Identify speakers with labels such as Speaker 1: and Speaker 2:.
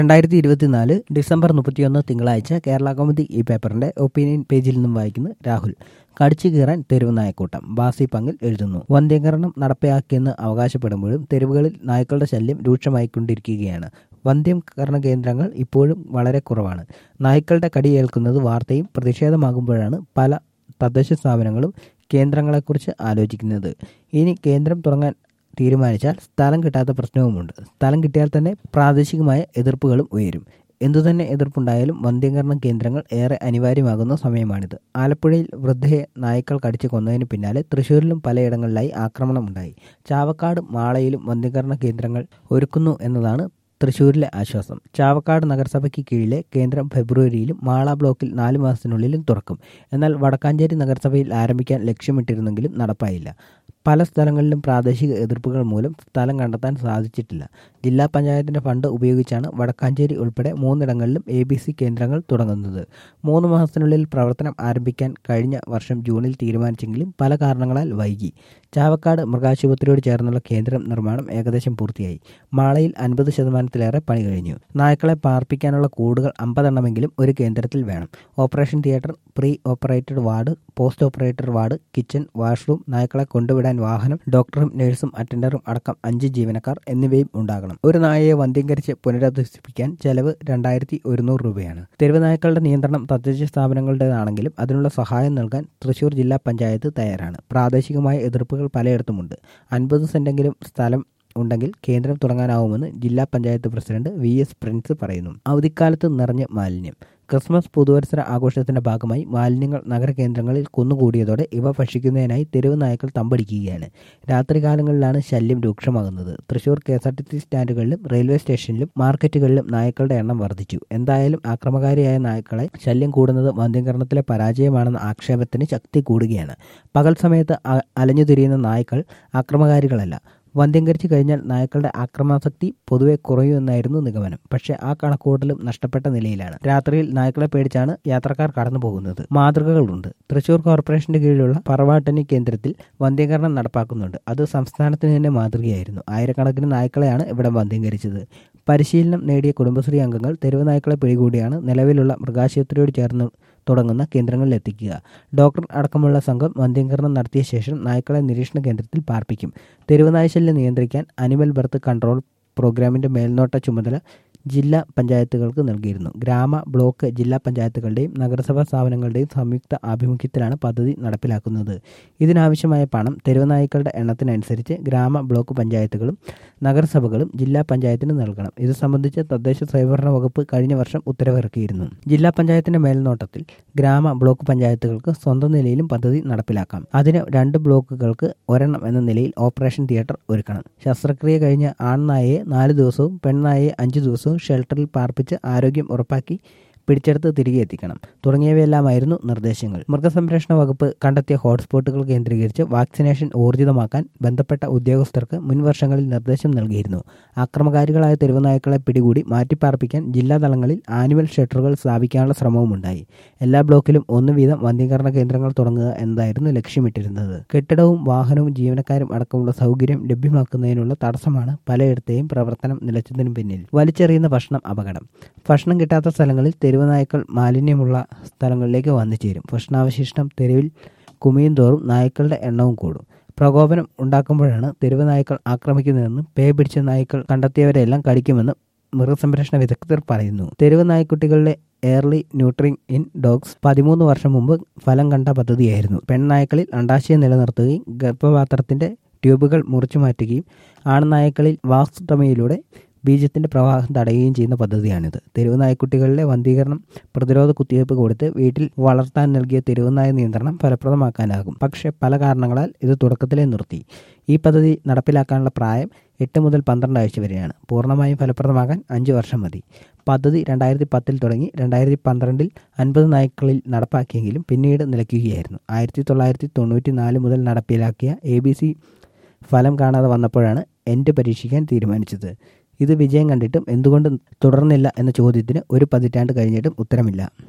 Speaker 1: രണ്ടായിരത്തി ഇരുപത്തിനാല് ഡിസംബർ മുപ്പത്തിയൊന്ന് തിങ്കളാഴ്ച കേരള കൗമുദി ഈ പേപ്പറിന്റെ ഒപ്പീനിയൻ പേജിൽ നിന്നും വായിക്കുന്നു രാഹുൽ കടിച്ചു കീറാൻ തെരുവ് നായക്കൂട്ടം ബാസി പങ്ങിൽ എഴുതുന്നു വന്ധ്യകരണം നടപ്പിലാക്കിയെന്ന് അവകാശപ്പെടുമ്പോഴും തെരുവുകളിൽ നായ്ക്കളുടെ ശല്യം രൂക്ഷമായിക്കൊണ്ടിരിക്കുകയാണ് വന്ധ്യംകരണ കേന്ദ്രങ്ങൾ ഇപ്പോഴും വളരെ കുറവാണ് നായ്ക്കളുടെ കടിയേൽക്കുന്നത് വാർത്തയും പ്രതിഷേധമാകുമ്പോഴാണ് പല തദ്ദേശ സ്ഥാപനങ്ങളും കേന്ദ്രങ്ങളെക്കുറിച്ച് ആലോചിക്കുന്നത് ഇനി കേന്ദ്രം തുടങ്ങാൻ തീരുമാനിച്ചാൽ സ്ഥലം കിട്ടാത്ത പ്രശ്നവുമുണ്ട് സ്ഥലം കിട്ടിയാൽ തന്നെ പ്രാദേശികമായ എതിർപ്പുകളും ഉയരും എന്തുതന്നെ എതിർപ്പുണ്ടായാലും വന്ധ്യംകരണ കേന്ദ്രങ്ങൾ ഏറെ അനിവാര്യമാകുന്ന സമയമാണിത് ആലപ്പുഴയിൽ വൃദ്ധയെ നായ്ക്കൾ കടിച്ചു കൊന്നതിന് പിന്നാലെ തൃശൂരിലും പലയിടങ്ങളിലായി ആക്രമണമുണ്ടായി ചാവക്കാട് മാളയിലും വന്ധ്യംകരണ കേന്ദ്രങ്ങൾ ഒരുക്കുന്നു എന്നതാണ് തൃശൂരിലെ ആശ്വാസം ചാവക്കാട് നഗരസഭയ്ക്ക് കീഴിലെ കേന്ദ്രം ഫെബ്രുവരിയിലും മാള ബ്ലോക്കിൽ നാല് മാസത്തിനുള്ളിലും തുറക്കും എന്നാൽ വടക്കാഞ്ചേരി നഗരസഭയിൽ ആരംഭിക്കാൻ ലക്ഷ്യമിട്ടിരുന്നെങ്കിലും നടപ്പായില്ല പല സ്ഥലങ്ങളിലും പ്രാദേശിക എതിർപ്പുകൾ മൂലം സ്ഥലം കണ്ടെത്താൻ സാധിച്ചിട്ടില്ല ജില്ലാ പഞ്ചായത്തിന്റെ ഫണ്ട് ഉപയോഗിച്ചാണ് വടക്കാഞ്ചേരി ഉൾപ്പെടെ മൂന്നിടങ്ങളിലും എ ബി സി കേന്ദ്രങ്ങൾ തുടങ്ങുന്നത് മൂന്ന് മാസത്തിനുള്ളിൽ പ്രവർത്തനം ആരംഭിക്കാൻ കഴിഞ്ഞ വർഷം ജൂണിൽ തീരുമാനിച്ചെങ്കിലും പല കാരണങ്ങളാൽ വൈകി ചാവക്കാട് മൃഗാശുപത്രിയോട് ചേർന്നുള്ള കേന്ദ്രം നിർമ്മാണം ഏകദേശം പൂർത്തിയായി മാളയിൽ അൻപത് ശതമാനത്തിലേറെ പണി കഴിഞ്ഞു നായ്ക്കളെ പാർപ്പിക്കാനുള്ള കൂടുകൾ അമ്പതെണ്ണമെങ്കിലും ഒരു കേന്ദ്രത്തിൽ വേണം operation theatre pre operated ward post operated ward kitchen washroom നായ്ക്കളെ കൊണ്ടുവിടാൻ വാഹനം ഡോക്ടറും നഴ്സും അറ്റൻഡറും അടക്കം അഞ്ച് ജീവനക്കാർ എന്നിവയും ഉണ്ടാകണം ഒരു നായയെ വന്ധ്യീകരിച്ച് പുനരധിവസിപ്പിക്കാൻ ചെലവ് രണ്ടായിരത്തി ഒരുന്നൂറ് രൂപയാണ് തെരുവ് നായ്ക്കളുടെ നിയന്ത്രണം തദ്ദേശ സ്ഥാപനങ്ങളുടേതാണെങ്കിലും അതിനുള്ള സഹായം നൽകാൻ തൃശൂർ ജില്ലാ പഞ്ചായത്ത് തയ്യാറാണ് പ്രാദേശികമായ എതിർപ്പുകൾ പലയിടത്തുമുണ്ട് അൻപത് സെന്റെങ്കിലും സ്ഥലം ഉണ്ടെങ്കിൽ കേന്ദ്രം തുടങ്ങാനാവുമെന്ന് ജില്ലാ panchayat president V S Prince പറയുന്നു അവധിക്കാലത്ത് നിറഞ്ഞ് മാലിന്യം ക്രിസ്മസ് പുതുവത്സര ആഘോഷത്തിന്റെ ഭാഗമായി മാലിന്യങ്ങൾ നഗരകേന്ദ്രങ്ങളിൽ കുന്നുകൂടിയതോടെ ഇവ ഭക്ഷിക്കുന്നതിനായി തെരുവ് നായ്ക്കൾ തമ്പടിക്കുകയാണ് രാത്രികാലങ്ങളിലാണ് ശല്യം രൂക്ഷമാകുന്നത് Thrissur K S R T C സ്റ്റാൻഡുകളിലും റെയിൽവേ സ്റ്റേഷനിലും മാർക്കറ്റുകളിലും നായ്ക്കളുടെ എണ്ണം വർദ്ധിച്ചു എന്തായാലും ആക്രമകാരിയായ നായ്ക്കളെ ശല്യം കൂടുന്നത് വന്ധ്യംകരണത്തിലെ പരാജയമാണെന്ന ആക്ഷേപത്തിന് ശക്തി കൂടുകയാണ് പകൽ സമയത്ത് അലഞ്ഞു തിരിയുന്ന നായ്ക്കൾ ആക്രമകാരികളല്ല വന്ധ്യംകരിച്ചു കഴിഞ്ഞാൽ നായ്ക്കളുടെ ആക്രമണാസക്തി പൊതുവെ കുറയുമെന്നായിരുന്നു നിഗമനം പക്ഷേ ആ കണക്കുകൂട്ടലും നഷ്ടപ്പെട്ട നിലയിലാണ് രാത്രിയിൽ നായ്ക്കളെ പേടിച്ചാണ് യാത്രക്കാർ കടന്നു പോകുന്നത് മാതൃകകളുണ്ട് തൃശൂർ കോർപ്പറേഷന്റെ കീഴിലുള്ള പറവാട്ടനി കേന്ദ്രത്തിൽ വന്ധ്യംകരണം നടപ്പാക്കുന്നുണ്ട് അത് സംസ്ഥാനത്തിന് തന്നെ മാതൃകയായിരുന്നു ആയിരക്കണക്കിന് നായ്ക്കളെയാണ് ഇവിടെ വന്ധ്യംകരിച്ചത് പരിശീലനം നേടിയ കുടുംബശ്രീ അംഗങ്ങൾ തെരുവ് നായ്ക്കളെ പിടികൂടിയാണ് നിലവിലുള്ള മൃഗാശുപത്രിയോട് ചേർന്ന് തുടങ്ങുന്ന കേന്ദ്രങ്ങളിൽ എത്തിക്കുക ഡോക്ടർ അടക്കമുള്ള സംഘം വന്ധ്യംകരണം നടത്തിയ ശേഷം നായ്ക്കളെ നിരീക്ഷണ കേന്ദ്രത്തിൽ പാർപ്പിക്കും തെരുവ് നായ്ശല്യം നിയന്ത്രിക്കാൻ അനിമൽ ബർത്ത് കൺട്രോൾ പ്രോഗ്രാമിന്റെ മേൽനോട്ട ചുമതല ജില്ലാ പഞ്ചായത്തുകൾക്ക് നൽകിയിരുന്നു ഗ്രാമ ബ്ലോക്ക് ജില്ലാ പഞ്ചായത്തുകളുടെയും നഗരസഭാ സ്ഥാപനങ്ങളുടെയും സംയുക്ത ആഭിമുഖ്യത്തിലാണ് പദ്ധതി നടപ്പിലാക്കുന്നത് ഇതിനാവശ്യമായ പണം തെരുവ് നായ്ക്കളുടെ എണ്ണത്തിനനുസരിച്ച് ഗ്രാമ ബ്ലോക്ക് പഞ്ചായത്തുകളും നഗരസഭകളും ജില്ലാ പഞ്ചായത്തിന് നൽകണം ഇത് സംബന്ധിച്ച് തദ്ദേശ സ്വയംഭരണ വകുപ്പ് കഴിഞ്ഞ വർഷം ഉത്തരവിറക്കിയിരുന്നു ജില്ലാ പഞ്ചായത്തിന്റെ മേൽനോട്ടത്തിൽ ഗ്രാമ ബ്ലോക്ക് പഞ്ചായത്തുകൾക്ക് സ്വന്തം നിലയിലും പദ്ധതി നടപ്പിലാക്കാം അതിന് രണ്ട് ബ്ലോക്കുകൾക്ക് ഒരെണ്ണം എന്ന നിലയിൽ ഓപ്പറേഷൻ തിയേറ്റർ ഒരുക്കണം ശസ്ത്രക്രിയ കഴിഞ്ഞ ആൺനായയെ നാല് ദിവസവും പെൺനായയെ അഞ്ച് ദിവസവും ഷെൽട്ടറിൽ പാർപ്പിച്ച് ആരോഗ്യം ഉറപ്പാക്കി പിടിച്ചെടുത്ത് തിരികെ എത്തിക്കണം തുടങ്ങിയവയെല്ലാമായിരുന്നു നിർദ്ദേശങ്ങൾ മൃഗസംരക്ഷണ വകുപ്പ് കണ്ടെത്തിയ ഹോട്ട്സ്പോട്ടുകൾ കേന്ദ്രീകരിച്ച് വാക്സിനേഷൻ ഊർജിതമാക്കാൻ ബന്ധപ്പെട്ട ഉദ്യോഗസ്ഥർക്ക് മുൻ വർഷങ്ങളിൽ നിർദ്ദേശം നൽകിയിരുന്നു ആക്രമകാരികളായ തെരുവുനായ്ക്കളെ പിടികൂടി മാറ്റിപ്പാർപ്പിക്കാൻ ജില്ലാ തലങ്ങളിൽ ആനുവൽ ഷെൽട്ടറുകൾ സ്ഥാപിക്കാനുള്ള ശ്രമവുമുണ്ടായി എല്ലാ ബ്ലോക്കിലും ഒന്ന് വീതം വന്ധ്യീകരണ കേന്ദ്രങ്ങൾ തുടങ്ങുക എന്നതായിരുന്നു ലക്ഷ്യമിട്ടിരുന്നത് കെട്ടിടവും വാഹനവും ജീവനക്കാരും അടക്കമുള്ള സൗകര്യം ലഭ്യമാക്കുന്നതിനുള്ള തടസ്സമാണ് പലയിടത്തെയും പ്രവർത്തനം നിലച്ചതിനു പിന്നിൽ വലിച്ചെറിയുന്ന ഭക്ഷണം അപകടം ഭക്ഷണം കിട്ടാത്ത സ്ഥലങ്ങളിൽ തെരുവ് നായ്ക്കൾ മാലിന്യമുള്ള സ്ഥലങ്ങളിലേക്ക് വന്നു ചേരും ഭക്ഷണാവശിഷ്ടം തെരുവിൽ കുമിയും തോറും നായ്ക്കളുടെ എണ്ണവും കൂടും പ്രകോപനം ഉണ്ടാക്കുമ്പോഴാണ് തെരുവ് നായ്ക്കൾ ആക്രമിക്കുന്നതെന്നും പേ പിടിച്ച നായ്ക്കൾ കണ്ടെത്തിയവരെല്ലാം കടിക്കുമെന്ന് മൃഗസംരക്ഷണ വിദഗ്ധർ പറയുന്നു തെരുവ് നായ്ക്കുട്ടികളുടെ എയർലി ന്യൂട്രിങ് ഇൻ ഡോഗ്സ് പതിമൂന്ന് വർഷം മുമ്പ് ഫലം കണ്ട പദ്ധതിയായിരുന്നു പെൺനായ്ക്കളിൽ അണ്ടാശയം നിലനിർത്തുകയും ഗർഭപാത്രത്തിന്റെ ട്യൂബുകൾ മുറിച്ചു മാറ്റുകയും ആൺനായ്ക്കളിൽ വാക്സ്റ്റമയിലൂടെ ബീജത്തിന്റെ പ്രവാഹം തടയുകയും ചെയ്യുന്ന പദ്ധതിയാണിത് തെരുവ് നായ്ക്കുട്ടികളിലെ വന്ധീകരണം പ്രതിരോധ കുത്തിവയ്പ് കൊടുത്ത് വീട്ടിൽ വളർത്താൻ നൽകിയ തെരുവ് നായ നിയന്ത്രണം ഫലപ്രദമാക്കാനാകും പക്ഷേ പല കാരണങ്ങളാൽ ഇത് തുടക്കത്തിലേ നിർത്തി ഈ പദ്ധതി നടപ്പിലാക്കാനുള്ള പ്രായം എട്ട് മുതൽ പന്ത്രണ്ട് ആഴ്ച വരെയാണ് പൂർണ്ണമായും ഫലപ്രദമാകാൻ അഞ്ച് വർഷം മതി പദ്ധതി രണ്ടായിരത്തി പത്തിൽ തുടങ്ങി രണ്ടായിരത്തി പന്ത്രണ്ടിൽ അൻപത് നായ്ക്കളിൽ നടപ്പാക്കിയെങ്കിലും പിന്നീട് നിലയ്ക്കുകയായിരുന്നു ആയിരത്തി തൊള്ളായിരത്തി തൊണ്ണൂറ്റി നാല് മുതൽ നടപ്പിലാക്കിയ എ ബി സി ഫലം കാണാതെ വന്നപ്പോഴാണ് എൻഡ് പരീക്ഷിക്കാൻ തീരുമാനിച്ചത് ഇത് വിജയം കണ്ടിട്ടും എന്തുകൊണ്ട് തുടർന്നില്ല എന്ന ചോദ്യത്തിന് ഒരു പതിറ്റാണ്ട് കഴിഞ്ഞിട്ടും ഉത്തരമില്ല